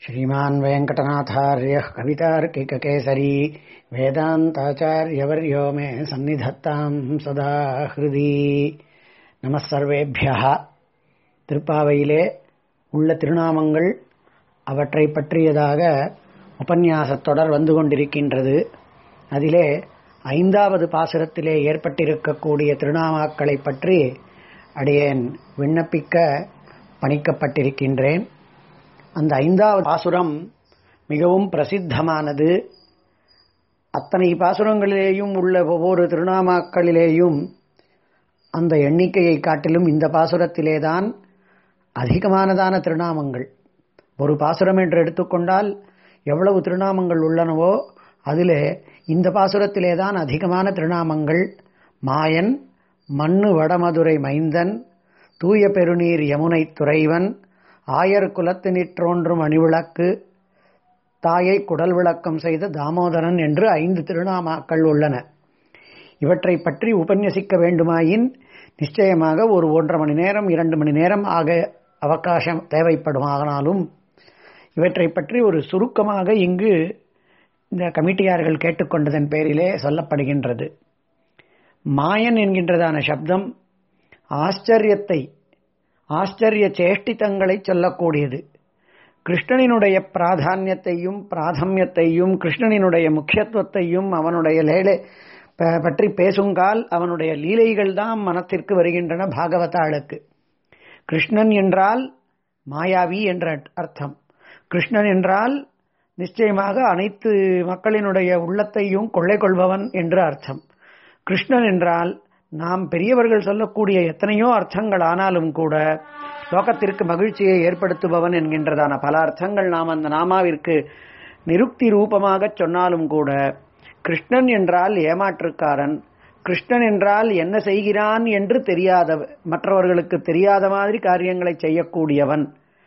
श्रीमान् वेङ्कटनाथार्यः कवितार्किककेसरी वेदान्ताचार्यवर्यो मे सन्निधत्ताम् सदा ஹிருதி நம சர்வேபியா திருப்பாவையிலே உள்ள திருநாமங்கள் அவற்றை பற்றியதாக உபன்யாசத் தொடர் வந்து கொண்டிருக்கின்றது அதிலே ஐந்தாவது பாசுரத்திலே ஏற்பட்டிருக்கக்கூடிய திருநாமாக்களை பற்றி அடியேன் விண்ணப்பிக்க பணிக்கப்பட்டிருக்கின்றேன் அந்த ஐந்தாவது பாசுரம் மிகவும் பிரசித்தமானது அத்தனை பாசுரங்களிலேயும் உள்ள ஒவ்வொரு திருநாமாக்களிலேயும் அந்த எண்ணிக்கையை காட்டிலும் இந்த பாசுரத்திலேதான் அதிகமானதான திருநாமங்கள் ஒரு பாசுரம் என்று எடுத்துக்கொண்டால் எவ்வளவு திருநாமங்கள் உள்ளனவோ அதிலே இந்த பாசுரத்திலே தான் அதிகமான திருநாமங்கள் மாயன் மண்ணு வடமதுரை மைந்தன் தூய பெருநீர் யமுனை துறைவன் ஆயர் குலத்து நிற்றோன்றும் அணிவிளக்கு தாயை குடல் விளக்கம் செய்த தாமோதரன் என்று ஐந்து திருநாமாக்கள் உள்ளன இவற்றை பற்றி உபன்யசிக்க வேண்டுமாயின் நிச்சயமாக ஒரு ஒன்றரை மணி நேரம் இரண்டு மணி நேரம் ஆக அவகாசம் தேவைப்படுமானாலும் இவற்றை பற்றி ஒரு சுருக்கமாக இங்கு இந்த கமிட்டியார்கள் கேட்டுக்கொண்டதன் பேரிலே சொல்லப்படுகின்றது மாயன் என்கின்றதான சப்தம் ஆச்சரியத்தை ஆச்சரிய சேஷ்டிதங்களை சொல்லக்கூடியது கிருஷ்ணனினுடைய பிராதானியத்தையும் பிராதமியத்தையும் கிருஷ்ணனினுடைய முக்கியத்துவத்தையும் அவனுடைய லேலே பற்றி பேசுங்கால் அவனுடைய லீலைகள் தான் மனத்திற்கு வருகின்றன பாகவதாளுக்கு கிருஷ்ணன் என்றால் மாயாவி என்ற அர்த்தம் கிருஷ்ணன் என்றால் நிச்சயமாக அனைத்து மக்களினுடைய உள்ளத்தையும் கொள்ளை கொள்பவன் என்று அர்த்தம் கிருஷ்ணன் என்றால் நாம் பெரியவர்கள் சொல்லக்கூடிய எத்தனையோ அர்த்தங்கள் ஆனாலும் கூட லோகத்திற்கு மகிழ்ச்சியை ஏற்படுத்துபவன் என்கின்றதான பல அர்த்தங்கள் நாம் அந்த நாமாவிற்கு நிருக்தி ரூபமாக சொன்னாலும் கூட கிருஷ்ணன் என்றால் ஏமாற்றுக்காரன் கிருஷ்ணன் என்றால் என்ன செய்கிறான் என்று தெரியாத மற்றவர்களுக்கு தெரியாத மாதிரி காரியங்களை செய்யக்கூடியவன்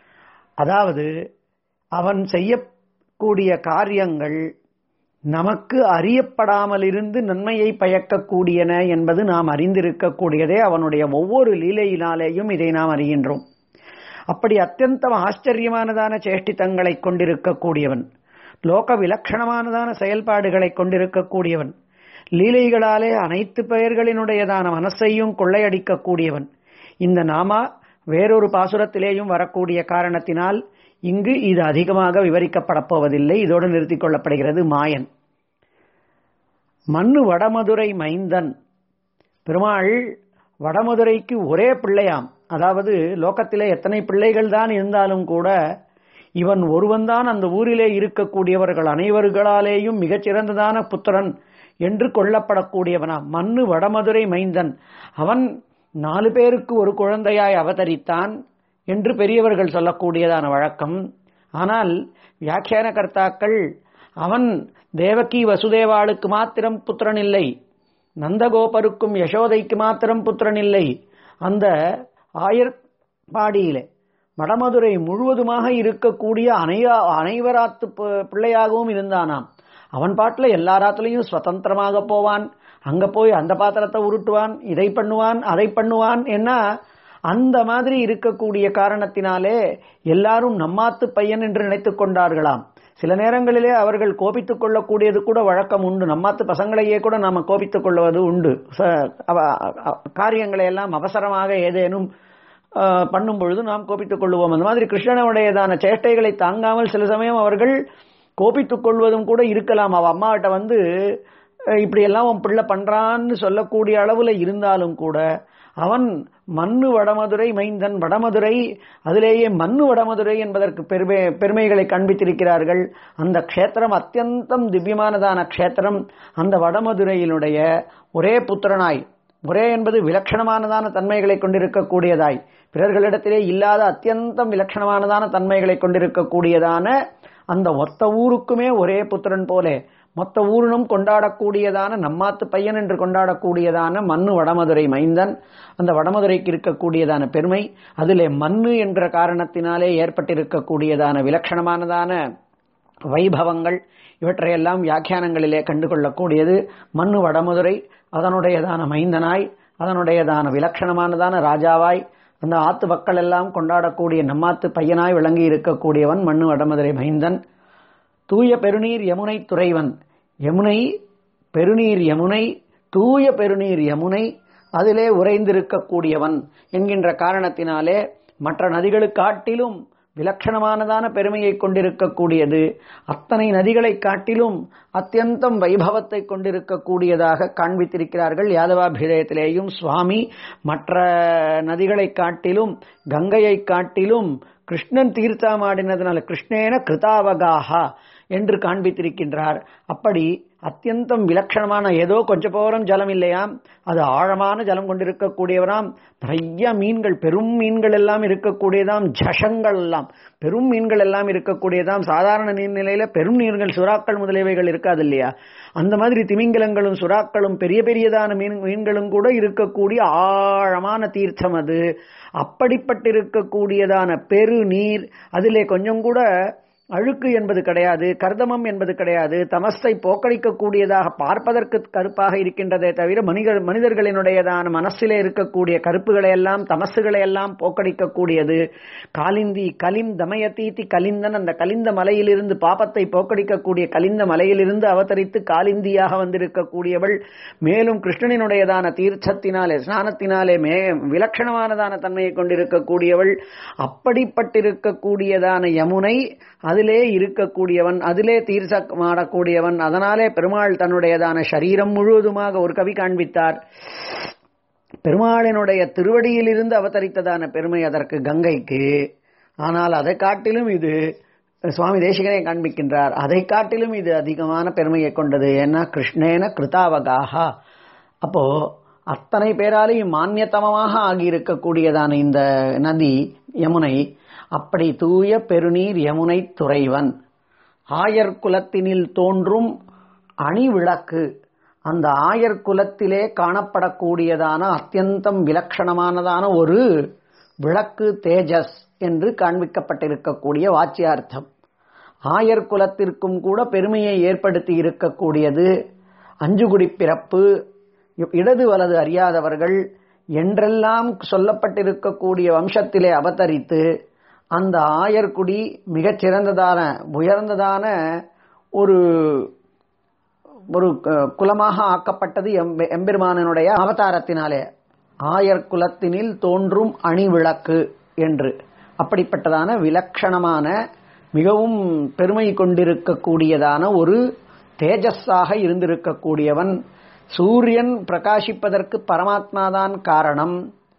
அதாவது அவன் செய்யக்கூடிய காரியங்கள் நமக்கு அறியப்படாமல் இருந்து நன்மையை பயக்கக்கூடியன என்பது நாம் அறிந்திருக்கக்கூடியதே அவனுடைய ஒவ்வொரு லீலையினாலேயும் இதை நாம் அறிகின்றோம் அப்படி அத்தியந்தம் ஆச்சரியமானதான சேஷ்டித்தங்களை கொண்டிருக்கக்கூடியவன் லோக விலட்சணமானதான செயல்பாடுகளை கொண்டிருக்கக்கூடியவன் லீலைகளாலே அனைத்து பெயர்களினுடையதான மனசையும் கொள்ளையடிக்கக்கூடியவன் இந்த நாமா வேறொரு பாசுரத்திலேயும் வரக்கூடிய காரணத்தினால் இங்கு இது அதிகமாக விவரிக்கப்படப் போவதில்லை இதோடு நிறுத்திக் கொள்ளப்படுகிறது மாயன் மண்ணு வடமதுரை மைந்தன் பெருமாள் வடமதுரைக்கு ஒரே பிள்ளையாம் அதாவது லோகத்திலே எத்தனை பிள்ளைகள் தான் இருந்தாலும் கூட இவன் ஒருவன்தான் அந்த ஊரிலே இருக்கக்கூடியவர்கள் அனைவர்களாலேயும் மிகச்சிறந்ததான புத்திரன் என்று கொள்ளப்படக்கூடியவனாம் மண்ணு வடமதுரை மைந்தன் அவன் நாலு பேருக்கு ஒரு குழந்தையாய் அவதரித்தான் என்று பெரியவர்கள் சொல்லக்கூடியதான வழக்கம் ஆனால் வியாக்கியான கர்த்தாக்கள் அவன் தேவகி வசுதேவாளுக்கு மாத்திரம் புத்திரன் இல்லை நந்தகோபருக்கும் யசோதைக்கு மாத்திரம் புத்திரன் இல்லை அந்த ஆயர்பாடியிலே வடமதுரை முழுவதுமாக இருக்கக்கூடிய அனைவ அனைவராத்து பிள்ளையாகவும் இருந்தானாம் அவன் பாட்டில் எல்லாராத்துலையும் சுதந்திரமாக போவான் அங்க போய் அந்த பாத்திரத்தை உருட்டுவான் இதை பண்ணுவான் அதை பண்ணுவான் என்ன அந்த மாதிரி இருக்கக்கூடிய காரணத்தினாலே எல்லாரும் நம்மாத்து பையன் என்று நினைத்துக் கொண்டார்களாம் சில நேரங்களிலே அவர்கள் கோபித்துக் கொள்ளக்கூடியது கூட வழக்கம் உண்டு நம்மாத்து பசங்களையே கூட நாம கோபித்துக் கொள்வது உண்டு காரியங்களை எல்லாம் அவசரமாக ஏதேனும் பண்ணும் பொழுது நாம் கோபித்துக் கொள்வோம் அந்த மாதிரி கிருஷ்ணனுடையதான சேட்டைகளை தாங்காமல் சில சமயம் அவர்கள் கோபித்துக் கொள்வதும் கூட இருக்கலாம் அவ அம்மாவிட்ட வந்து இப்படி எல்லாம் அவன் பிள்ளை பண்றான்னு சொல்லக்கூடிய அளவுல இருந்தாலும் கூட அவன் மண்ணு வடமதுரை மைந்தன் வடமதுரை அதிலேயே மண்ணு வடமதுரை என்பதற்கு பெருமை பெருமைகளை காண்பித்திருக்கிறார்கள் அந்த க்ஷேத்திரம் அத்தியந்தம் திவ்யமானதான க்ஷேத்திரம் அந்த வடமதுரையினுடைய ஒரே புத்திரனாய் ஒரே என்பது விலட்சணமானதான தன்மைகளை கொண்டிருக்கக்கூடியதாய் பிறர்களிடத்திலே இல்லாத அத்தியந்தம் விலட்சணமானதான தன்மைகளை கொண்டிருக்கக்கூடியதான அந்த ஒத்த ஊருக்குமே ஒரே புத்திரன் போலே மொத்த ஊரினும் கொண்டாடக்கூடியதான நம்மாத்து பையன் என்று கொண்டாடக்கூடியதான மண்ணு வடமதுரை மைந்தன் அந்த வடமதுரைக்கு இருக்கக்கூடியதான பெருமை அதிலே மண்ணு என்ற காரணத்தினாலே ஏற்பட்டிருக்கக்கூடியதான விலட்சணமானதான வைபவங்கள் இவற்றையெல்லாம் வியாக்கியானங்களிலே கண்டுகொள்ளக்கூடியது மண்ணு வடமதுரை அதனுடையதான மைந்தனாய் அதனுடையதான விலட்சணமானதான ராஜாவாய் அந்த ஆத்து மக்கள் எல்லாம் கொண்டாடக்கூடிய நம்மாத்து பையனாய் விளங்கி இருக்கக்கூடியவன் மண்ணு வடமதுரை மைந்தன் தூய பெருநீர் யமுனை துறைவன் யமுனை பெருநீர் யமுனை தூய பெருநீர் யமுனை அதிலே உறைந்திருக்கக்கூடியவன் என்கின்ற காரணத்தினாலே மற்ற நதிகளுக்கு காட்டிலும் விலட்சணமானதான பெருமையை கொண்டிருக்கக்கூடியது அத்தனை நதிகளை காட்டிலும் அத்தியந்தம் வைபவத்தை கொண்டிருக்கக்கூடியதாக காண்பித்திருக்கிறார்கள் யாதவாபிதயத்திலேயும் சுவாமி மற்ற நதிகளை காட்டிலும் கங்கையை காட்டிலும் கிருஷ்ணன் தீர்த்தமாடினதுனால கிருஷ்ணேன கிருதாவகாகா என்று காண்பித்திருக்கின்றார் அப்படி அத்தியந்தம் விலட்சணமான ஏதோ கொஞ்ச போரம் ஜலம் இல்லையாம் அது ஆழமான ஜலம் கொண்டிருக்கக்கூடியவராம் நிறைய மீன்கள் பெரும் மீன்கள் எல்லாம் இருக்கக்கூடியதாம் ஜஷங்கள் எல்லாம் பெரும் மீன்கள் எல்லாம் இருக்கக்கூடியதாம் சாதாரண நீர்நிலையில பெரும் நீர்கள் சுறாக்கள் முதலியவைகள் இருக்காது இல்லையா அந்த மாதிரி திமிங்கலங்களும் சுறாக்களும் பெரிய பெரியதான மீன் மீன்களும் கூட இருக்கக்கூடிய ஆழமான தீர்த்தம் அது அப்படிப்பட்டிருக்கக்கூடியதான பெரு நீர் அதிலே கொஞ்சம் கூட அழுக்கு என்பது கிடையாது கர்தமம் என்பது கிடையாது தமஸை போக்கடிக்கக்கூடியதாக பார்ப்பதற்கு கருப்பாக இருக்கின்றதே தவிர மனிதர் மனிதர்களினுடையதான மனசிலே இருக்கக்கூடிய கருப்புகளை எல்லாம் தமசுகளை எல்லாம் போக்கடிக்கக்கூடியது காலிந்தி கலிம் தமயதீதி கலிந்தன் அந்த கலிந்த மலையிலிருந்து பாப்பத்தை போக்கடிக்கக்கூடிய கலிந்த மலையிலிருந்து அவதரித்து காலிந்தியாக வந்திருக்கக்கூடியவள் மேலும் கிருஷ்ணனினுடையதான தீர்த்தத்தினாலே ஸ்நானத்தினாலே மே விலட்சணமானதான தன்மையை கொண்டிருக்கக்கூடியவள் அப்படிப்பட்டிருக்கக்கூடியதான யமுனை அதிலே இருக்கக்கூடியவன் அதிலே தீர்த்தமாடக்கூடியவன் அதனாலே பெருமாள் தன்னுடையதான சரீரம் முழுவதுமாக ஒரு கவி காண்பித்தார் பெருமாளினுடைய திருவடியிலிருந்து அவதரித்ததான பெருமை அதற்கு கங்கைக்கு ஆனால் அதை காட்டிலும் இது சுவாமி தேசிகனை காண்பிக்கின்றார் அதை காட்டிலும் இது அதிகமான பெருமையை கொண்டது ஏன்னா கிருஷ்ணேன கிருதாவகாகா அப்போ அத்தனை பேராலையும் மானியத்தமமாக ஆகியிருக்கக்கூடியதான இந்த நதி யமுனை அப்படி தூய பெருநீர் யமுனை துறைவன் ஆயர் குலத்தினில் தோன்றும் அணி விளக்கு அந்த ஆயர் குலத்திலே காணப்படக்கூடியதான அத்தியந்தம் விலட்சணமானதான ஒரு விளக்கு தேஜஸ் என்று காண்பிக்கப்பட்டிருக்கக்கூடிய வாச்சியார்த்தம் ஆயர் குலத்திற்கும் கூட பெருமையை ஏற்படுத்தி இருக்கக்கூடியது அஞ்சுகுடி பிறப்பு இடது வலது அறியாதவர்கள் என்றெல்லாம் சொல்லப்பட்டிருக்கக்கூடிய வம்சத்திலே அவதரித்து அந்த ஆயர்குடி மிகச் சிறந்ததான உயர்ந்ததான ஒரு ஒரு குலமாக ஆக்கப்பட்டது எம்பெருமானனுடைய அவதாரத்தினாலே ஆயர் குலத்தினில் தோன்றும் அணி விளக்கு என்று அப்படிப்பட்டதான விலட்சணமான மிகவும் பெருமை கொண்டிருக்கக்கூடியதான ஒரு தேஜஸாக இருந்திருக்கக்கூடியவன் சூரியன் பிரகாசிப்பதற்கு பரமாத்மாதான் காரணம்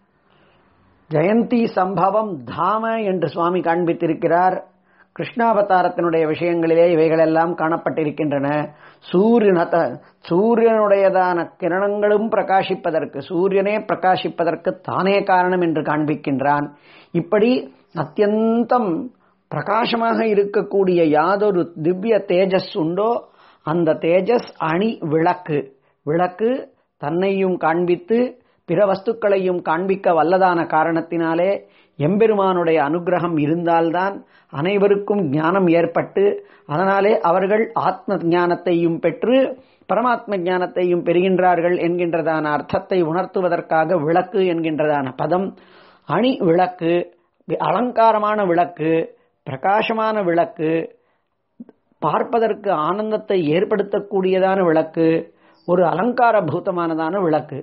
ஜெயந்தி சம்பவம் தாம என்று சுவாமி காண்பித்திருக்கிறார் கிருஷ்ணாவதாரத்தினுடைய விஷயங்களிலே இவைகளெல்லாம் காணப்பட்டிருக்கின்றன சூரியன சூரியனுடையதான கிரணங்களும் பிரகாசிப்பதற்கு சூரியனே பிரகாசிப்பதற்கு தானே காரணம் என்று காண்பிக்கின்றான் இப்படி அத்தியந்தம் பிரகாசமாக இருக்கக்கூடிய யாதொரு திவ்ய தேஜஸ் உண்டோ அந்த தேஜஸ் அணி விளக்கு விளக்கு தன்னையும் காண்பித்து பிற வஸ்துக்களையும் காண்பிக்க வல்லதான காரணத்தினாலே எம்பெருமானுடைய அனுகிரகம் இருந்தால்தான் அனைவருக்கும் ஞானம் ஏற்பட்டு அதனாலே அவர்கள் ஆத்ம ஞானத்தையும் பெற்று பரமாத்ம ஞானத்தையும் பெறுகின்றார்கள் என்கின்றதான அர்த்தத்தை உணர்த்துவதற்காக விளக்கு என்கின்றதான பதம் அணி விளக்கு அலங்காரமான விளக்கு பிரகாசமான விளக்கு பார்ப்பதற்கு ஆனந்தத்தை ஏற்படுத்தக்கூடியதான விளக்கு ஒரு அலங்கார பூதமானதான விளக்கு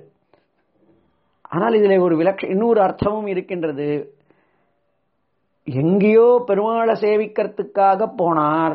ஆனால் இதில் ஒரு விலட்ச இன்னொரு அர்த்தமும் இருக்கின்றது எங்கேயோ பெருமாளை சேவிக்கிறதுக்காக போனார்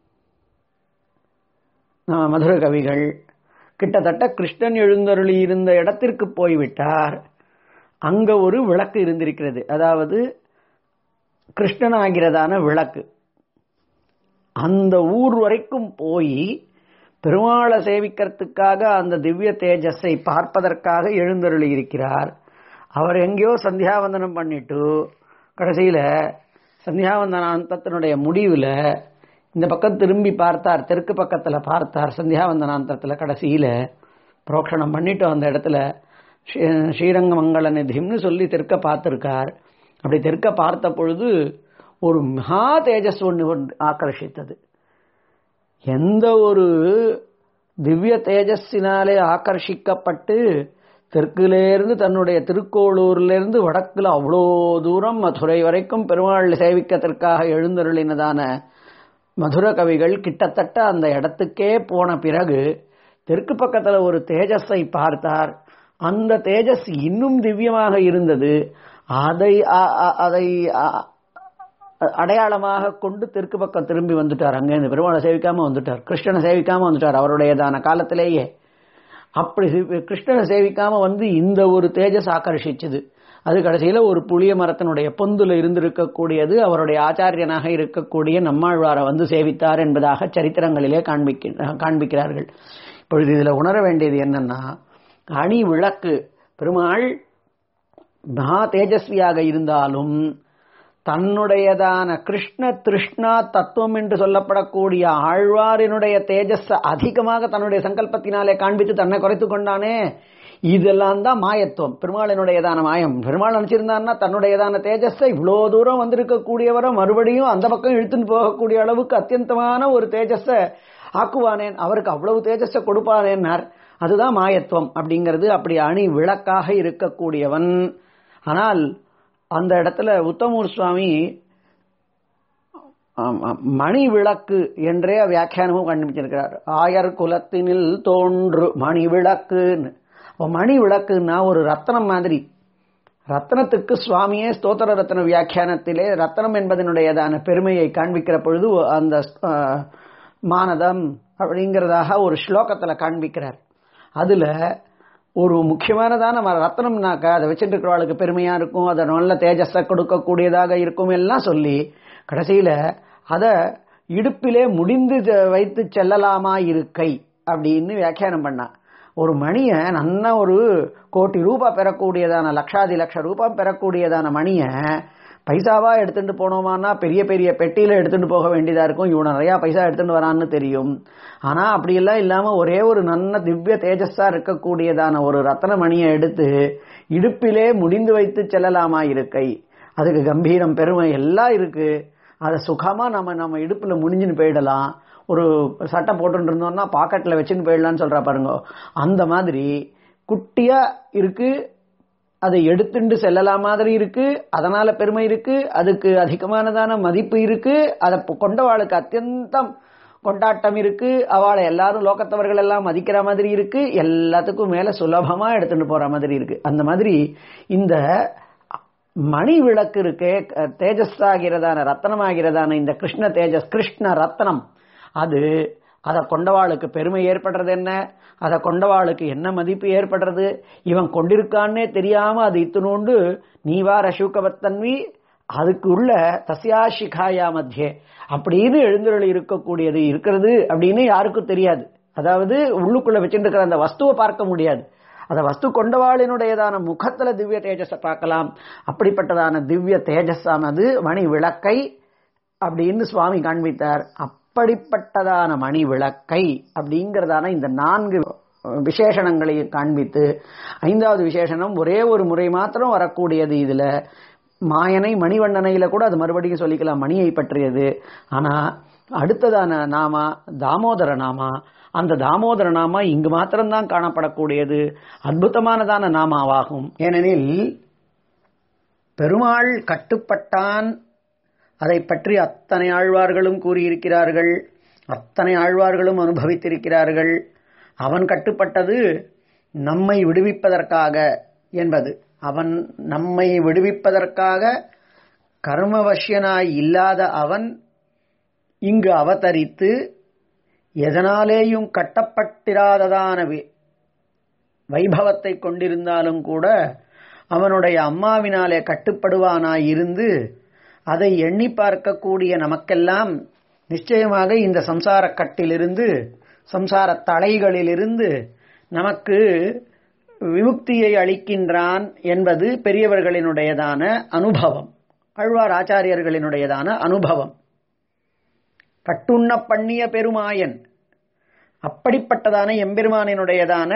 மதுர கவிகள் கிட்டத்தட்ட கிருஷ்ணன் எழுந்தருளி இருந்த இடத்திற்கு போய்விட்டார் அங்க ஒரு விளக்கு இருந்திருக்கிறது அதாவது கிருஷ்ணன் ஆகிறதான விளக்கு அந்த ஊர் வரைக்கும் போய் பெருமாளை சேவிக்கிறதுக்காக அந்த திவ்ய தேஜஸை பார்ப்பதற்காக எழுந்தருளி இருக்கிறார் அவர் எங்கேயோ சந்தியாவந்தனம் பண்ணிட்டு கடைசியில சந்தியாவந்தனாந்தத்தினுடைய முடிவுல இந்த பக்கம் திரும்பி பார்த்தார் தெற்கு பக்கத்துல பார்த்தார் சந்தியாவந்தனாந்தத்துல கடைசியில புரோக்ஷணம் பண்ணிட்டு அந்த இடத்துல ஸ்ரீரங்கமங்கல நிதிம்னு சொல்லி தெற்க பார்த்திருக்கார் அப்படி தெற்க பார்த்த பொழுது ஒரு மகா தேஜஸ் ஒன்று ஆக்கர்ஷித்தது எந்த ஒரு திவ்ய தேஜஸினாலே ஆக்கர்ஷிக்கப்பட்டு தெற்குலேருந்து தன்னுடைய திருக்கோளூர்லேருந்து வடக்குல அவ்வளோ தூரம் மதுரை வரைக்கும் பெருமாள் சேவிக்கத்திற்காக எழுந்தருளினதான மதுர கவிகள் கிட்டத்தட்ட அந்த இடத்துக்கே போன பிறகு தெற்கு பக்கத்துல ஒரு தேஜஸை பார்த்தார் அந்த தேஜஸ் இன்னும் திவ்யமாக இருந்தது அதை அ- அ- அதை அ- அடையாளமாக கொண்டு தெற்கு பக்கம் திரும்பி வந்துட்டார் அங்கே இந்த பெருமாளை சேவிக்காம வந்துட்டார் கிருஷ்ணனை சேவிக்காம வந்துட்டார் அவருடையதான காலத்திலேயே அப்படி சி- கிருஷ்ணனை சேவிக்காம வந்து இந்த ஒரு தேஜஸ் ஆக்கர்ஷிச்சது அது கடைசியில ஒரு புளிய மரத்தினுடைய பொந்துல இருந்திருக்கக்கூடியது அவருடைய ஆச்சாரியனாக இருக்கக்கூடிய நம்மாழ்வாரை வந்து சேவித்தார் என்பதாக சரித்திரங்களிலே காண்பிக்க காண்பிக்கிறார்கள் இப்பொழுது இதுல உணர வேண்டியது என்னன்னா அணி விளக்கு பெருமாள் மகா தேஜஸ்வியாக இருந்தாலும் தன்னுடையதான கிருஷ்ண திருஷ்ணா தத்துவம் என்று சொல்லப்படக்கூடிய ஆழ்வாரினுடைய தேஜஸ் அதிகமாக தன்னுடைய சங்கல்பத்தினாலே காண்பித்து தன்னை குறைத்துக் கொண்டானே இதெல்லாம் தான் மாயத்துவம் பெருமாளினுடையதான மாயம் பெருமாள் நினைச்சிருந்தான்னா தன்னுடையதான தேஜஸை இவ்வளோ தூரம் வந்திருக்கக்கூடியவரை மறுபடியும் அந்த பக்கம் இழுத்துன்னு போகக்கூடிய அளவுக்கு அத்தியந்தமான ஒரு தேஜஸை ஆக்குவானேன் அவருக்கு அவ்வளவு தேஜஸை கொடுப்பானேன்னார் அதுதான் மாயத்துவம் அப்படிங்கிறது அப்படி அணி விளக்காக இருக்கக்கூடியவன் ஆனால் அந்த இடத்துல உத்தமூர் சுவாமி ஆமா, மணி விளக்கு என்றே வியாக்கியானமும் கண்டுபிடிச்சிருக்கிறார் ஆயர் குலத்தினில் தோன்று மணி விளக்குன்னு அப்ப மணி விளக்குன்னா ஒரு ரத்தனம் மாதிரி ரத்னத்துக்கு சுவாமியே ஸ்தோத்திர ரத்ன வியாக்கியானத்திலே ரத்னம் என்பதனுடையதான பெருமையை காண்பிக்கிற பொழுது அந்த அஹ், மானதம் அப்படிங்கிறதாக ஒரு ஸ்லோகத்துல காண்பிக்கிறார் அதுல ஒரு முக்கியமானதான ம- ரத்னம்னாக்கா அதை வச்சுட்டு இருக்கிறவளுக்கு பெருமையா இருக்கும் அதை நல்ல தேஜஸை கொடுக்கக்கூடியதாக இருக்கும் எல்லாம் சொல்லி கடைசியில அத இடுப்பிலே முடிந்து செ- வைத்து செல்லலாமா இருக்கை அப்படின்னு வியாக்கியானம் பண்ணா ஒரு மணியை நன்னா ஒரு கோடி ரூபாய் பெறக்கூடியதான லட்சாதி லட்ச ரூபாய் பெறக்கூடியதான மணியை பைசாவா எடுத்துட்டு போனோமானா பெரிய பெரிய பெட்டியில எடுத்துட்டு போக வேண்டியதா இருக்கும் இவன் நிறைய பைசா எடுத்துட்டு வரான்னு தெரியும் ஆனா அப்படி எல்லாம் இல்லாம ஒரே ஒரு நல்ல திவ்ய தேஜஸா இருக்கக்கூடியதான ஒரு ரத்தன மணியை எடுத்து இடுப்பிலே முடிந்து வைத்து செல்லலாமா இருக்கை அதுக்கு கம்பீரம் பெருமை எல்லாம் இருக்கு அதை சுகமா நம்ம நம்ம இடுப்புல முடிஞ்சுன்னு போயிடலாம் ஒரு சட்டை போட்டுட்டு இருந்தோம்னா பாக்கெட்ல வச்சுன்னு போயிடலாம்னு சொல்றா பாருங்க அந்த மாதிரி குட்டியா இருக்கு அதை எடுத்துண்டு செல்லலாம் மாதிரி இருக்கு அதனால பெருமை இருக்கு அதுக்கு அதிகமானதான மதிப்பு இருக்கு அதை பொ- கொண்டவாளுக்கு அத்தியந்தம் கொண்டாட்டம் இருக்கு அவளை எல்லாரும் லோகத்தவர்கள் எல்லாம் மதிக்கிற மாதிரி இருக்கு எல்லாத்துக்கும் மேல சுலபமா எடுத்துட்டு போற மாதிரி இருக்கு அந்த மாதிரி இந்த மணி விளக்கு இருக்கே க- தேஜஸாகிறதான ரத்னமாகிறதான இந்த கிருஷ்ண தேஜஸ் கிருஷ்ண ரத்னம் அது அதை கொண்டவாளுக்கு பெருமை ஏற்படுறது என்ன அதை கொண்டவாளுக்கு என்ன மதிப்பு ஏற்படுறது இவன் கொண்டிருக்கான்னே தெரியாம அது இத்துணோண்டு நீவார சூக்கவத்தன்வி அதுக்கு உள்ள தஸ்யா சிகாயா மத்தியே அப்படின்னு எழுந்தருள் இருக்கக்கூடியது இருக்கிறது அப்படின்னு யாருக்கும் தெரியாது அதாவது உள்ளுக்குள்ள வச்சுட்டு இருக்கிற அந்த வஸ்துவை பார்க்க முடியாது அந்த வஸ்து கொண்டவாளினுடையதான முகத்துல திவ்ய தேஜஸை பார்க்கலாம் அப்படிப்பட்டதான திவ்ய தேஜஸானது மணி விளக்கை அப்படின்னு சுவாமி காண்பித்தார் அப்படிப்பட்டதான மணி விளக்கை அப்படிங்கிறதான இந்த நான்கு விசேஷணங்களை காண்பித்து ஐந்தாவது விசேஷணம் ஒரே ஒரு முறை மாத்திரம் வரக்கூடியது இதுல மாயனை மணிவண்ணனையில கூட அது மறுபடியும் சொல்லிக்கலாம் மணியை பற்றியது ஆனா அடுத்ததான நாமா தாமோதர நாமா அந்த தாமோதர நாமா இங்கு மாத்திரம்தான் காணப்படக்கூடியது அற்புதமானதான நாமாவாகும் ஏனெனில் பெருமாள் கட்டுப்பட்டான் அதை பற்றி அத்தனை ஆழ்வார்களும் கூறியிருக்கிறார்கள் அத்தனை ஆழ்வார்களும் அனுபவித்திருக்கிறார்கள் அவன் கட்டுப்பட்டது நம்மை விடுவிப்பதற்காக என்பது அவன் நம்மை விடுவிப்பதற்காக கர்மவசியனாய் இல்லாத அவன் இங்கு அவதரித்து எதனாலேயும் கட்டப்பட்டிராததான வி- வைபவத்தை கொண்டிருந்தாலும் கூட அவனுடைய அம்மாவினாலே கட்டுப்படுவானாய் இருந்து அதை எண்ணி பார்க்கக்கூடிய நமக்கெல்லாம் நிச்சயமாக இந்த சம்சார கட்டிலிருந்து சம்சார தலைகளிலிருந்து நமக்கு விமுக்தியை அளிக்கின்றான் என்பது பெரியவர்களினுடையதான அனுபவம் ஆழ்வார் ஆச்சாரியர்களினுடையதான அனுபவம் கட்டுண்ண பண்ணிய பெருமாயன் அப்படிப்பட்டதான எம்பெருமானினுடையதான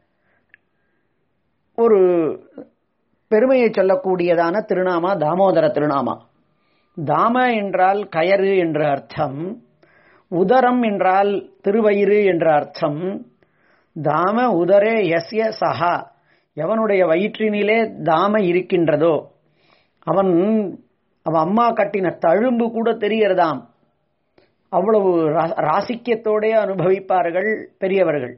ஒரு பெருமையை சொல்லக்கூடியதான திருநாமா தாமோதர திருநாமா தாம என்றால் கயறு என்ற அர்த்தம் உதரம் என்றால் திருவயிறு என்ற அர்த்தம் தாம உதரே எஸ்ய சஹா எவனுடைய வயிற்றினிலே தாம இருக்கின்றதோ அவன் அவன் அம்மா கட்டின தழும்பு கூட தெரியறதாம் அவ்வளவு ராசிக்கியத்தோடே அனுபவிப்பார்கள் பெரியவர்கள்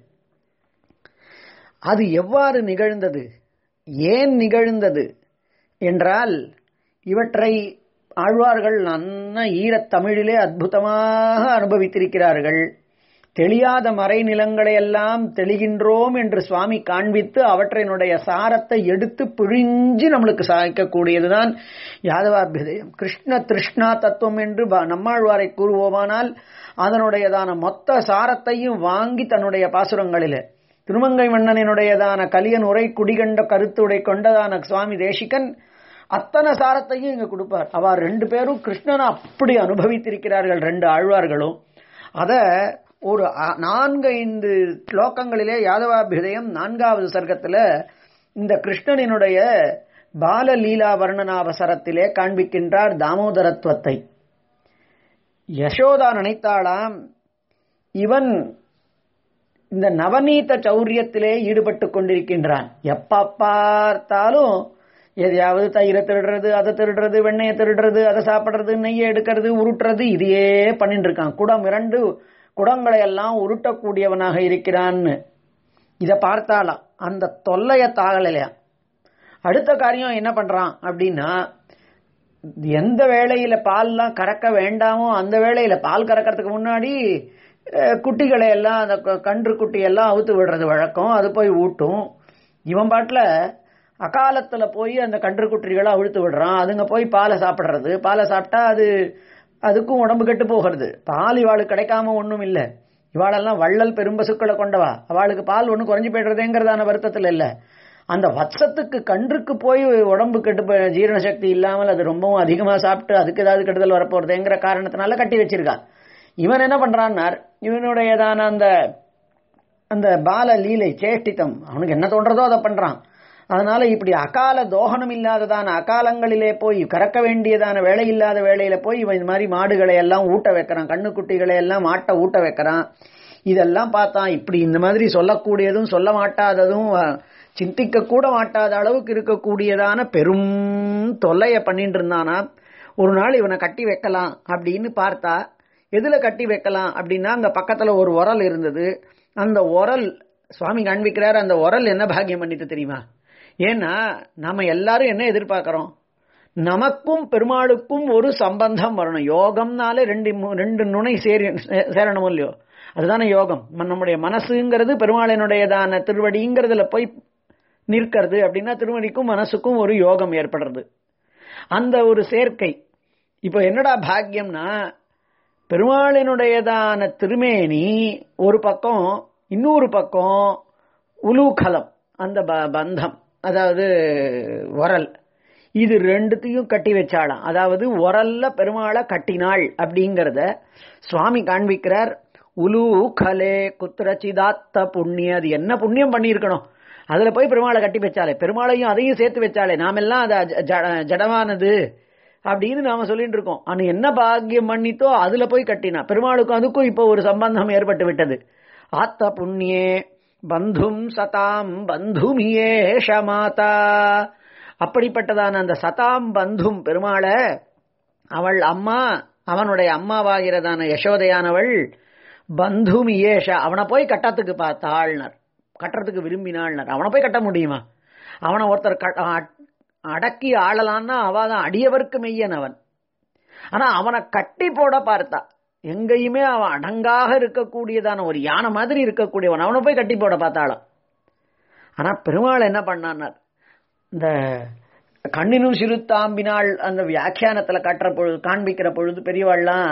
அது எவ்வாறு நிகழ்ந்தது ஏன் நிகழ்ந்தது என்றால் இவற்றை ஆழ்வார்கள் நன்ன ஈரத் தமிழிலே அற்புதமாக அனுபவித்திருக்கிறார்கள் தெளியாத மறைநிலங்களை எல்லாம் தெளிகின்றோம் என்று சுவாமி காண்பித்து அவற்றினுடைய சாரத்தை எடுத்து பிழிஞ்சு நம்மளுக்கு சாய்க்கக்கூடியதுதான் யாதவாபிதயம் கிருஷ்ண திருஷ்ணா தத்துவம் என்று நம்மாழ்வாரை கூறுவோமானால் அதனுடையதான மொத்த சாரத்தையும் வாங்கி தன்னுடைய பாசுரங்களிலே திருமங்கை மன்னனினுடையதான கலியன் உரை குடிகண்ட கருத்துடை கொண்டதான சுவாமி தேசிகன் அத்தனை சாரத்தையும் இங்க கொடுப்பார் அவர் ரெண்டு பேரும் கிருஷ்ணனை அப்படி அனுபவித்திருக்கிறார்கள் ரெண்டு ஆழ்வார்களும் அத ஒரு நான்கு ஐந்து ஸ்லோகங்களிலே யாதவாபிதயம் நான்காவது சர்க்கத்துல இந்த கிருஷ்ணனினுடைய பால லீலா வர்ணனாவசரத்திலே காண்பிக்கின்றார் தாமோதரத்துவத்தை யசோதா நினைத்தாளாம் இவன் இந்த நவநீத சௌரியத்திலே ஈடுபட்டு கொண்டிருக்கின்றான் எப்ப பார்த்தாலும் எதையாவது தயிரை திருடுறது அதை திருடுறது வெண்ணெயை திருடுறது அதை சாப்பிடுறது நெய்யை எடுக்கிறது உருட்டுறது இதையே பண்ணிட்டு இருக்கான் குடம் இரண்டு குடங்களை எல்லாம் உருட்டக்கூடியவனாக இருக்கிறான்னு இதை பார்த்தாலாம் அந்த தொல்லைய தாகலையா அடுத்த காரியம் என்ன பண்றான் அப்படின்னா எந்த வேளையில பால்லாம் கறக்க வேண்டாமோ அந்த வேளையில பால் கறக்கிறதுக்கு முன்னாடி குட்டிகளை எல்லாம் அந்த கன்று குட்டி எல்லாம் அவுத்து விடுறது வழக்கம் அது போய் ஊட்டும் இவன் பாட்டில் அகாலத்துல போய் அந்த கன்று குட்டிகளை அவிழ்த்து விடுறான் அதுங்க போய் பாலை சாப்பிடுறது பாலை சாப்பிட்டா அது அதுக்கும் உடம்பு கெட்டு போகிறது பால் இவாளுக்கு கிடைக்காம ஒன்றும் இல்லை இவாளெல்லாம் வள்ளல் பெரும்பசுக்களை கொண்டவா அவளுக்கு பால் ஒன்றும் குறைஞ்சு போய்டுறதேங்கிறதான வருத்தத்தில் இல்லை அந்த வத்சத்துக்கு கன்றுக்கு போய் உடம்பு கெட்டு ஜீரண சக்தி இல்லாமல் அது ரொம்பவும் அதிகமாக சாப்பிட்டு அதுக்கு ஏதாவது கெடுதல் வரப்போறதுங்கிற காரணத்தினால கட்டி வச்சிருக்கான் இவன் என்ன பண்றான்னார் இவனுடையதான அந்த அந்த பால லீலை சேஷ்டித்தம் அவனுக்கு என்ன தோன்றதோ அதை பண்றான் அதனால இப்படி அகால தோகனம் இல்லாததான அகாலங்களிலே போய் கறக்க வேண்டியதான வேலை இல்லாத வேலையில போய் இவன் இந்த மாதிரி மாடுகளை எல்லாம் ஊட்ட வைக்கிறான் கண்ணுக்குட்டிகளை எல்லாம் மாட்டை ஊட்ட வைக்கிறான் இதெல்லாம் பார்த்தான் இப்படி இந்த மாதிரி சொல்லக்கூடியதும் சொல்ல மாட்டாததும் சிந்திக்க கூட மாட்டாத அளவுக்கு இருக்கக்கூடியதான பெரும் தொல்லைய பண்ணிட்டு இருந்தானா ஒரு நாள் இவனை கட்டி வைக்கலாம் அப்படின்னு பார்த்தா எதுல கட்டி வைக்கலாம் அப்படின்னா அங்க பக்கத்துல ஒரு உரல் இருந்தது அந்த உரல் சுவாமி காண்பிக்கிறார் அந்த உரல் என்ன பாக்கியம் பண்ணிட்டு தெரியுமா ஏன்னா நாம எல்லாரும் என்ன எதிர்பார்க்கிறோம் நமக்கும் பெருமாளுக்கும் ஒரு சம்பந்தம் வரணும் யோகம்னாலே ரெண்டு ரெண்டு நுனை சேரி சேரணும் இல்லையோ அதுதானே யோகம் நம்முடைய மனசுங்கிறது பெருமாளினுடையதான திருவடிங்கிறதுல போய் நிற்கிறது அப்படின்னா திருவடிக்கும் மனசுக்கும் ஒரு யோகம் ஏற்படுறது அந்த ஒரு சேர்க்கை இப்போ என்னடா பாக்கியம்னா பெருமாளினுடையதான திருமேனி ஒரு பக்கம் இன்னொரு பக்கம் உலூகலம் அந்த பந்தம் அதாவது உரல் இது ரெண்டுத்தையும் கட்டி வச்சாளாம் அதாவது உரல்ல பெருமாளை கட்டினாள் அப்படிங்கிறத சுவாமி காண்பிக்கிறார் உலு கலே குத்திரச்சிதாத்த புண்ணிய அது என்ன புண்ணியம் பண்ணியிருக்கணும் அதுல போய் பெருமாளை கட்டி வச்சாலே பெருமாளையும் அதையும் சேர்த்து வச்சாலே நாமெல்லாம் அது ஜடமானது அப்படின்னு நாம சொல்லிட்டு இருக்கோம் ஆனா என்ன பாக்கியம் பண்ணித்தோ அதுல போய் கட்டினா பெருமாளுக்கும் அதுக்கும் இப்போ ஒரு சம்பந்தம் ஏற்பட்டு விட்டது ஆத்த புண்ணியே பந்தும் சதாம் பந்துமியேஷ மாதா அப்படிப்பட்டதான அந்த சதாம் பந்தும் பெருமாளை அவள் அம்மா அவனுடைய அம்மாவாகிறதான யசோதையானவள் பந்தும் இயேஷ அவனை போய் கட்டத்துக்கு பார்த்தாள்னர் கட்டுறதுக்கு விரும்பினாள்னர் அவனை போய் கட்ட முடியுமா அவனை ஒருத்தர் அடக்கி ஆளலான்னா அவன் அடியவர்க்கு மெய்யன் அவன் ஆனா அவனை கட்டி போட பார்த்தா எங்கேயுமே அவன் அடங்காக இருக்கக்கூடியதான ஒரு யானை மாதிரி இருக்கக்கூடியவன் அவனை போய் கட்டி போட பார்த்தாளாம் ஆனா பெருமாள் என்ன பண்ணான்னார் இந்த கண்ணினும் சிறுத்தாம்பினாள் அந்த வியாக்கியானத்துல கட்டுற பொழுது காண்பிக்கிற பொழுது பெரியவாள்லாம்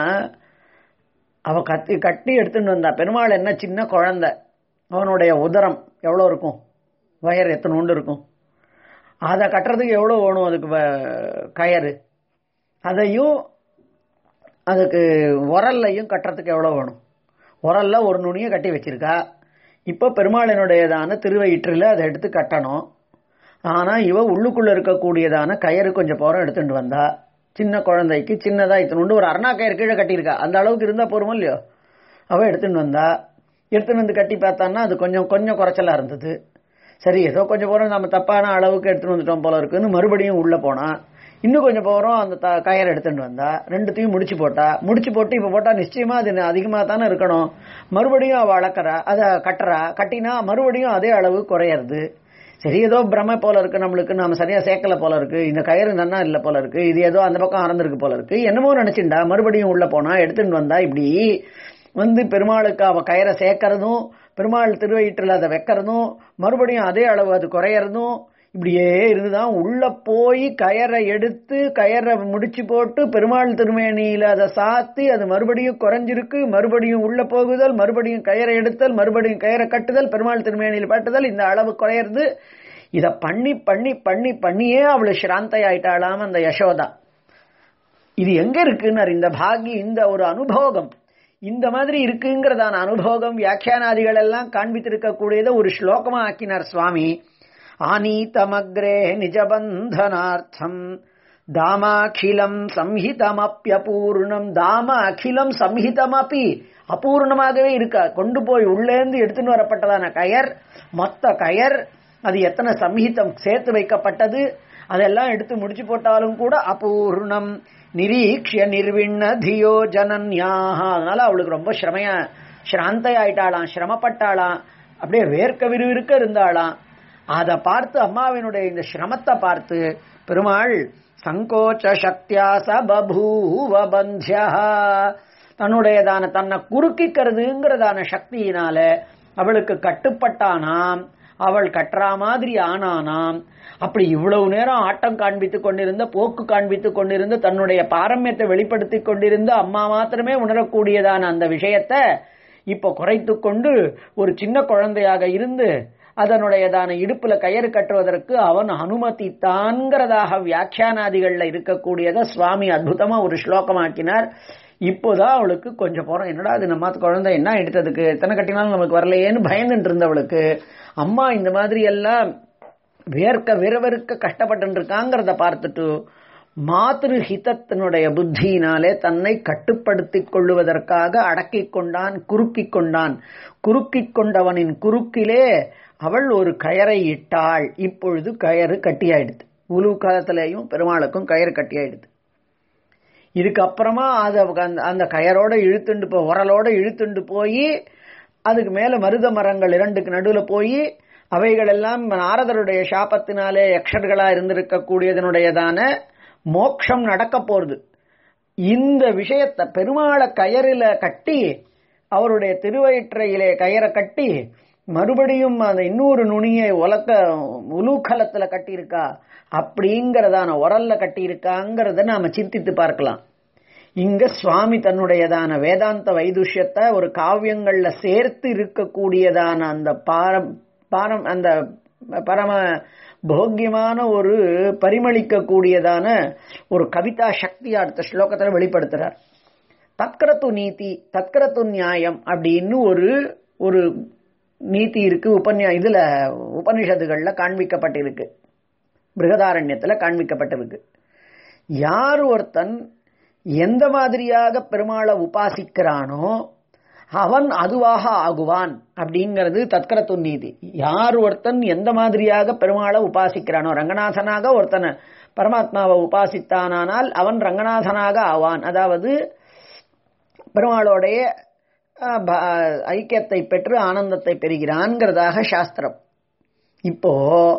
அவ கத்தி கட்டி எடுத்துட்டு வந்தா பெருமாள் என்ன சின்ன குழந்தை அவனுடைய உதரம் எவ்வளோ இருக்கும் வயர் எத்தனோண்டு இருக்கும் அதை கட்டுறதுக்கு எவ்வளோ வேணும் அதுக்கு கயறு அதையும் அதுக்கு உரல்லையும் கட்டுறதுக்கு எவ்வளோ வேணும் உரல்ல ஒரு நுனியை கட்டி வச்சிருக்கா இப்போ பெருமாளினுடையதான திருவயிற்றில் அதை எடுத்து கட்டணும் ஆனால் இவ உள்ளுக்குள்ள இருக்கக்கூடியதான கயிறு கொஞ்சம் போறம் எடுத்துட்டு வந்தா சின்ன குழந்தைக்கு சின்னதா இத்தனோண்டு ஒரு அரணா கயிறு கீழே கட்டியிருக்கா அந்த அளவுக்கு இருந்தா போருமோ இல்லையோ அவ எடுத்துட்டு வந்தா எடுத்துட்டு வந்து கட்டி பார்த்தான்னா அது கொஞ்சம் கொஞ்சம் குறைச்சலா இருந்தது சரி ஏதோ கொஞ்சம் போறோம் நம்ம தப்பான அளவுக்கு எடுத்துட்டு வந்துட்டோம் போல இருக்குன்னு மறுபடியும் உள்ள போனா இன்னும் கொஞ்சம் போறோம் அந்த த- கயரை எடுத்துட்டு வந்தா ரெண்டுத்தையும் முடிச்சு போட்டா முடிச்சு போட்டு இப்ப போட்டா நிச்சயமா அது அதிகமா தானே இருக்கணும் மறுபடியும் அவ அளக்கறா அத கட்டுறா கட்டினா மறுபடியும் அதே அளவு குறையறது சரி ஏதோ பிரமை போல இருக்கு நம்மளுக்கு நாம சரியா சேர்க்கல போல இருக்கு இந்த கயிறு நன்னா இல்ல போல இருக்கு இது ஏதோ அந்த பக்கம் அறந்திருக்கு போல இருக்கு என்னமோ நினைச்சுண்டா மறுபடியும் உள்ள போனா எடுத்துட்டு வந்தா இப்படி வந்து பெருமாளுக்கு அவ கயிறை சேர்க்கறதும் பெருமாள் திருவயிற்றில் அதை வைக்கிறதும் மறுபடியும் அதே அளவு அது குறையறதும் இப்படியே இருந்துதான் உள்ள போய் கயரை எடுத்து கயரை முடிச்சு போட்டு பெருமாள் திருமேனியில அதை சாத்தி அது மறுபடியும் குறைஞ்சிருக்கு மறுபடியும் உள்ள போகுதல் மறுபடியும் கயரை எடுத்தல் மறுபடியும் கயரை கட்டுதல் பெருமாள் திருமேனியில் பட்டுதல் இந்த அளவு குறையிறது இத பண்ணி பண்ணி பண்ணி பண்ணியே அவளு சிராந்தை ஆயிட்டாளாம் அந்த யசோதா இது எங்க இருக்குன்னு இந்த பாகி இந்த ஒரு அனுபோகம் இந்த மாதிரி இருக்குங்கிறதான அனுபோகம் வியாக்கியானாதிகள் எல்லாம் காண்பித்திருக்கக்கூடியதை ஒரு ஸ்லோகமா ஆக்கினார் சுவாமி ஆனீதமக்ரே நிஜபந்தனார்த்தம் தாமாகிலம் சம்ஹிதமப்பியபூர்ணம் தாம அகிலம் சம்ஹிதமப்பி அபூர்ணமாகவே இருக்கா கொண்டு போய் உள்ளேந்து எடுத்துன்னு வரப்பட்டதான கயர் மொத்த கயர் அது எத்தனை சம்ஹிதம் சேர்த்து வைக்கப்பட்டது அதெல்லாம் எடுத்து முடிச்சு போட்டாலும் கூட அபூர்ணம் நிரீக்ஷ நிர்விண்ண தியோ ஜனன்யாக அதனால அவளுக்கு ரொம்ப சிரமையா சிராந்தை ஆயிட்டாளாம் சிரமப்பட்டாளாம் அப்படியே வேர்க்க விறுவிறுக்க இருந்தாளாம் அதை பார்த்து அம்மாவினுடைய இந்த சிரமத்தை பார்த்து பெருமாள் சங்கோச்ச சக்தியா சபூவ பந்தியா தன்னுடையதான தன்னை குறுக்கிக்கிறதுங்கிறதான சக்தியினால அவளுக்கு கட்டுப்பட்டானாம் அவள் கட்டுறா மாதிரி ஆனானாம் அப்படி இவ்வளவு நேரம் ஆட்டம் காண்பித்துக் கொண்டிருந்த போக்கு காண்பித்துக் கொண்டிருந்த தன்னுடைய பாரம்யத்தை வெளிப்படுத்திக் கொண்டிருந்த அம்மா மாத்திரமே உணரக்கூடியதான அந்த விஷயத்தை இப்போ குறைத்துக் கொண்டு ஒரு சின்ன குழந்தையாக இருந்து அதனுடையதான இடுப்புல கயிறு கட்டுவதற்கு அவன் அனுமதித்தான்கிறதாக வியாக்கியானாதிகள்ல இருக்கக்கூடியத சுவாமி அற்புதமா ஒரு ஸ்லோகமாக்கினார் இப்போதான் அவளுக்கு கொஞ்சம் போறோம் என்னடா அது நம்ம குழந்தை என்ன எடுத்ததுக்கு எத்தனை கட்டினாலும் நமக்கு வரலையேன்னு பயந்துட்டு இருந்தவளுக்கு அம்மா இந்த மாதிரி எல்லாம் வேர்க்க விரவருக்க கஷ்டப்பட்டு இருக்காங்கிறத பார்த்துட்டு மாத்திரு ஹிதத்தினுடைய புத்தியினாலே தன்னை கட்டுப்படுத்திக் கொள்ளுவதற்காக அடக்கிக் கொண்டான் குறுக்கிக் கொண்டான் குறுக்கிக் கொண்டவனின் குறுக்கிலே அவள் ஒரு கயரை இட்டாள் இப்பொழுது கயறு கட்டியாயிடுது உலு காலத்திலேயும் பெருமாளுக்கும் கயிறு கட்டியாயிடுது இதுக்கப்புறமா அது அந்த- அந்த கயரோட இழுத்துண்டு போ உரலோட இழுத்துண்டு போய் அதுக்கு மேல மருத மரங்கள் இரண்டுக்கு நடுவுல போய் அவைகள் எல்லாம் நாரதருடைய சாபத்தினாலே யக்ஷர்களா இருந்திருக்கக்கூடியதனுடையதான மோட்சம் நடக்க போறது இந்த விஷயத்தை பெருமாளை கயறில கட்டி அவருடைய திருவயிற்றையிலே கயரை கட்டி மறுபடியும் அந்த இன்னொரு நுனியை உலக்க உலூக்கலத்துல கட்டியிருக்கா அப்படிங்கறதான உரல்ல கட்டியிருக்காங்கிறத நாம சிந்தித்து பார்க்கலாம் இங்க சுவாமி தன்னுடையதான வேதாந்த வைதுஷ்யத்தை ஒரு காவியங்கள்ல சேர்த்து இருக்கக்கூடியதான அந்த பாரம் பாரம் அந்த பரம போக்கியமான ஒரு பரிமளிக்கக்கூடியதான ஒரு கவிதா சக்தி அடுத்த ஸ்லோகத்துல வெளிப்படுத்துறார் தத்கரத்து நீதி தத்கரத்து நியாயம் அப்படின்னு ஒரு ஒரு நீதி இருக்கு உபன்யா இதுல உபனிஷத்துகள்ல காண்பிக்கப்பட்டிருக்கு பிருகதாரண்யத்துல காண்பிக்கப்பட்டிருக்கு யார் ஒருத்தன் எந்த மாதிரியாக பெருமாளை உபாசிக்கிறானோ அவன் அதுவாக ஆகுவான் அப்படிங்கிறது தத்கரத்து நீதி யார் ஒருத்தன் எந்த மாதிரியாக பெருமாளை உபாசிக்கிறானோ ரங்கநாதனாக ஒருத்தனை பரமாத்மாவை உபாசித்தானால் அவன் ரங்கநாதனாக ஆவான் அதாவது பெருமாளோடைய அஹ், ப- ஐக்கியத்தை பெற்று ஆனந்தத்தை பெறுகிறான்ங்கிறதாக சாஸ்திரம் இப்போ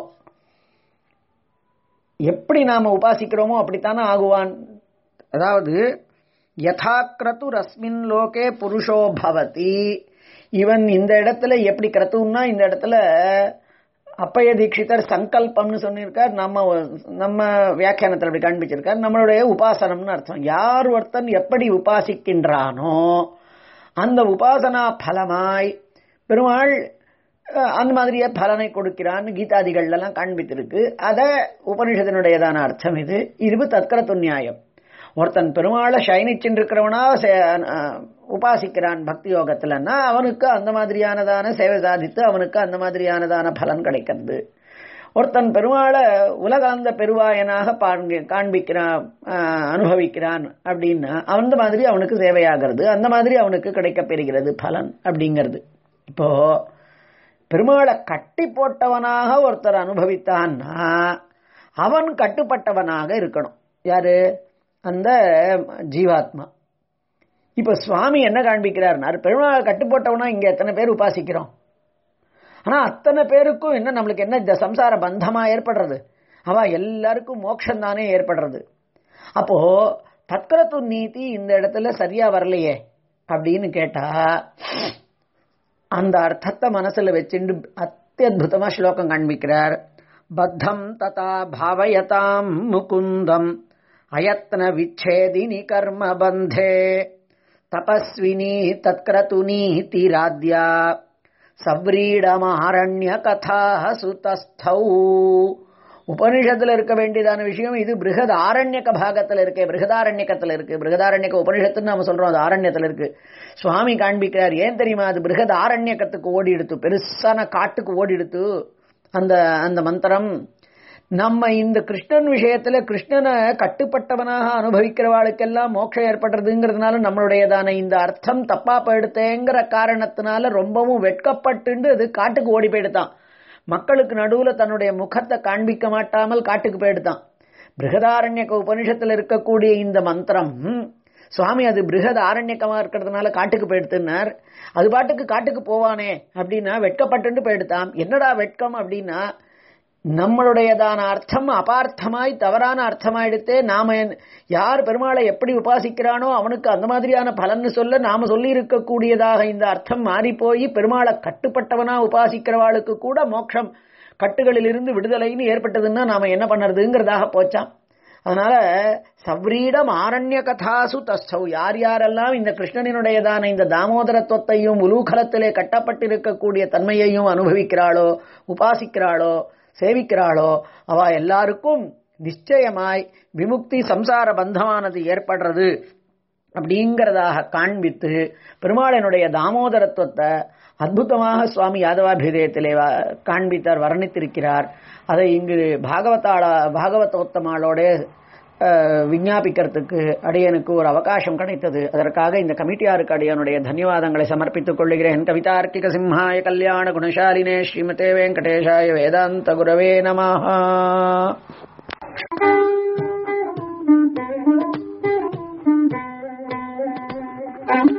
எப்படி நாம உபாசிக்கிறோமோ அப்படித்தானே ஆகுவான் அதாவது யதாக்கிரது ரஸ்மின் லோகே புருஷோ பவதி இவன் இந்த இடத்துல எப்படி கிரத்துன்னா இந்த இடத்துல அப்பய தீட்சிதர் சங்கல்பம்னு சொல்லியிருக்கார் நம்ம நம்ம வியாக்கியானத்தில் அப்படி காண்பிச்சிருக்கார் நம்மளுடைய உபாசனம்னு அர்த்தம் யார் ஒருத்தன் எப்படி உபாசிக்கின்றானோ அந்த உபாசனா பலமாய் பெருமாள் அஹ், அந்த மாதிரியே பலனை கொடுக்கிறான்னு கீதாதிகள்ல எல்லாம் காண்பித்திருக்கு அத உபனிஷத்தினுடையதான அர்த்தம் இது இது தற்கரத்து நியாயம் ஒருத்தன் பெருமாளை சயனிச்சுருக்கிறவனா உபாசிக்கிறான் பக்தி யோகத்துலன்னா அவனுக்கு அந்த மாதிரியானதான சேவை சாதித்து அவனுக்கு அந்த மாதிரியானதான பலன் கிடைக்கிறது ஒருத்தன் பெருமாளை உலகாந்த பெருவாயனாக பாண்க- காண்பிக்கிறான் ஆஹ், அனுபவிக்கிறான் அப்படின்னா அந்த மாதிரி அவனுக்கு சேவையாகிறது அந்த மாதிரி அவனுக்கு கிடைக்கப் பெறுகிறது பலன் அப்படிங்கிறது இப்போ பெருமாளை கட்டி போட்டவனாக ஒருத்தர் அனுபவித்தான்னா அவன் கட்டுப்பட்டவனாக இருக்கணும் யாரு அந்த ஜீவாத்மா இப்ப சுவாமி என்ன காண்பிக்கிறார்னார் பெருமாளை கட்டுப்போட்டவனா இங்க எத்தனை பேர் உபாசிக்கிறோம் ஆனா அத்தனை பேருக்கும் என்ன நம்மளுக்கு என்ன இந்த சம்சார பந்தமா ஏற்படுறது அவ எல்லாருக்கும் மோட்சம் தானே ஏற்படுறது அப்போ தத்கரத்து நீதி இந்த இடத்துல சரியா வரலையே அப்படின்னு கேட்டா அந்த அர்த்தத்தை மனசுல வச்சுண்டு அத்தியுதமா ஸ்லோகம் காண்பிக்கிறார் பத்தம் ததா பாவயதாம் முகுந்தம் அயத்ன விச்சேதினி கர்ம பந்தே தபஸ்வினி தத்கிரது நீதிராத்யா சவ்ரீடமாரண்ய கதா சுதஸ்தௌ உபனிஷத்துல இருக்க வேண்டியதான விஷயம் இது பிருகத் ஆரண்யக பாகத்துல இருக்கு பிருகதாரண்யக்கத்துல இருக்கு பிருகதாரண்யக்க உபனிஷத்துன்னு நம்ம சொல்றோம் அது ஆரண்யத்துல இருக்கு சுவாமி காண்பிக்கிறார் ஏன் தெரியுமா அது பிருகத் ஆரண்யக்கத்துக்கு ஓடி எடுத்து பெருசான காட்டுக்கு ஓடி எடுத்து அந்த அந்த மந்திரம் நம்ம இந்த கிருஷ்ணன் விஷயத்துல கிருஷ்ணனை கட்டுப்பட்டவனாக அனுபவிக்கிறவாளுக்கெல்லாம் மோட்சம் ஏற்படுறதுங்கிறதுனால நம்மளுடையதான இந்த அர்த்தம் தப்பா போயிடுத்தேங்கிற காரணத்தினால ரொம்பவும் வெட்கப்பட்டு அது காட்டுக்கு ஓடி போயிடுதான் மக்களுக்கு நடுவுல தன்னுடைய முகத்தை காண்பிக்க மாட்டாமல் காட்டுக்கு போயிடுதான் பிருகதாரண்யக்க உபனிஷத்துல இருக்கக்கூடிய இந்த மந்திரம் சுவாமி அது பிருகத ஆரண்யக்கமா இருக்கிறதுனால காட்டுக்கு போயிடுத்துனார் அது பாட்டுக்கு காட்டுக்கு போவானே அப்படின்னா வெட்கப்பட்டு போயிடுதான் என்னடா வெட்கம் அப்படின்னா நம்மளுடையதான அர்த்தம் அபார்த்தமாய் தவறான அர்த்தமாயிடுத்தே நாம யார் பெருமாளை எப்படி உபாசிக்கிறானோ அவனுக்கு அந்த மாதிரியான பலன்னு சொல்ல நாம சொல்லி இருக்கக்கூடியதாக இந்த அர்த்தம் மாறி போய் பெருமாளை கட்டுப்பட்டவனா உபாசிக்கிறவாளுக்கு கூட மோட்சம் கட்டுகளிலிருந்து விடுதலைன்னு ஏற்பட்டதுன்னா நாம என்ன பண்ணுறதுங்கிறதாக போச்சான் அதனால சவ்ரீடம் ஆரண்ய கதாசு தஸ்தௌ யார் யாரெல்லாம் இந்த கிருஷ்ணனினுடையதான இந்த தாமோதரத்துவத்தையும் உலூகலத்திலே கட்டப்பட்டிருக்கக்கூடிய தன்மையையும் அனுபவிக்கிறாளோ உபாசிக்கிறாளோ சேவிக்கிறாளோ அவ எல்லாருக்கும் நிச்சயமாய் விமுக்தி சம்சார பந்தமானது ஏற்படுறது அப்படிங்கிறதாக காண்பித்து பெருமாளனுடைய தாமோதரத்துவத்தை அற்புதமாக சுவாமி யாதவாபிதயத்திலே காண்பித்தார் வர்ணித்திருக்கிறார் அதை இங்கு பாகவதாள பாகவதோத்தமாளோட விஞ்ஞாபிக்கிறதுக்கு அடியனுக்கு ஒரு அவகாசம் கிடைத்தது அதற்காக இந்த கமிட்டியாருக்கு அடியனுடைய தன்யவாதங்களை சமர்ப்பித்துக் கொள்ளுகிறேன் கவிதார்க்கிக சிம்ஹாய கல்யாண குணசாலினே ஸ்ரீமதே வெங்கடேஷாய வேதாந்த குரவே நமஹா Thank you.